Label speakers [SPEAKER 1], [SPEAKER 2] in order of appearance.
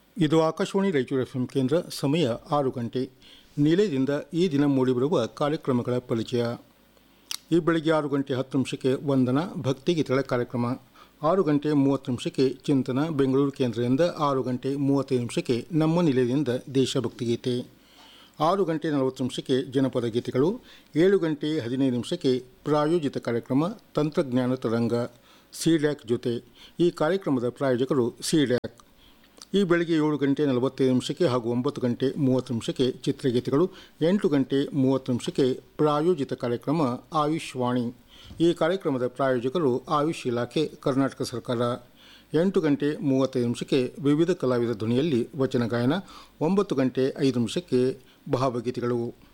[SPEAKER 1] ಇದು ಆಕಾಶವಾಣಿ ರಾಯಚೂರು ಎಫ್ ಕೇಂದ್ರ ಸಮಯ ಆರು ಗಂಟೆ ನಿಲಯದಿಂದ ಈ ದಿನ ಮೂಡಿಬರುವ ಕಾರ್ಯಕ್ರಮಗಳ ಪರಿಚಯ ಈ ಬೆಳಗ್ಗೆ ಆರು ಗಂಟೆ ಹತ್ತು ನಿಮಿಷಕ್ಕೆ ವಂದನ ಭಕ್ತಿಗೀತೆಗಳ ಕಾರ್ಯಕ್ರಮ ಆರು ಗಂಟೆ ಮೂವತ್ತು ನಿಮಿಷಕ್ಕೆ ಚಿಂತನ ಬೆಂಗಳೂರು ಕೇಂದ್ರದಿಂದ ಆರು ಗಂಟೆ ಮೂವತ್ತೈದು ನಿಮಿಷಕ್ಕೆ ನಮ್ಮ ನಿಲಯದಿಂದ ದೇಶಭಕ್ತಿ ಗೀತೆ ಆರು ಗಂಟೆ ನಲವತ್ತು ನಿಮಿಷಕ್ಕೆ ಜನಪದ ಗೀತೆಗಳು ಏಳು ಗಂಟೆ ಹದಿನೈದು ನಿಮಿಷಕ್ಕೆ ಪ್ರಾಯೋಜಿತ ಕಾರ್ಯಕ್ರಮ ತಂತ್ರಜ್ಞಾನ ತರಂಗ ಸಿಡ್ಯಾಕ್ ಜೊತೆ ಈ ಕಾರ್ಯಕ್ರಮದ ಪ್ರಾಯೋಜಕರು ಸಿಡ್ಯಾಕ್ ಈ ಬೆಳಗ್ಗೆ ಏಳು ಗಂಟೆ ನಲವತ್ತೈದು ನಿಮಿಷಕ್ಕೆ ಹಾಗೂ ಒಂಬತ್ತು ಗಂಟೆ ಮೂವತ್ತು ನಿಮಿಷಕ್ಕೆ ಚಿತ್ರಗೀತೆಗಳು ಎಂಟು ಗಂಟೆ ಮೂವತ್ತು ನಿಮಿಷಕ್ಕೆ ಪ್ರಾಯೋಜಿತ ಕಾರ್ಯಕ್ರಮ ಆಯುಷ್ ವಾಣಿ ಈ ಕಾರ್ಯಕ್ರಮದ ಪ್ರಾಯೋಜಕರು ಆಯುಷ್ ಇಲಾಖೆ ಕರ್ನಾಟಕ ಸರ್ಕಾರ ಎಂಟು ಗಂಟೆ ಮೂವತ್ತೈದು ನಿಮಿಷಕ್ಕೆ ವಿವಿಧ ಕಲಾವಿದ ಧ್ವನಿಯಲ್ಲಿ ವಚನ ಗಾಯನ ಒಂಬತ್ತು ಗಂಟೆ ಐದು ನಿಮಿಷಕ್ಕೆ ಭಾವಗೀತೆಗಳು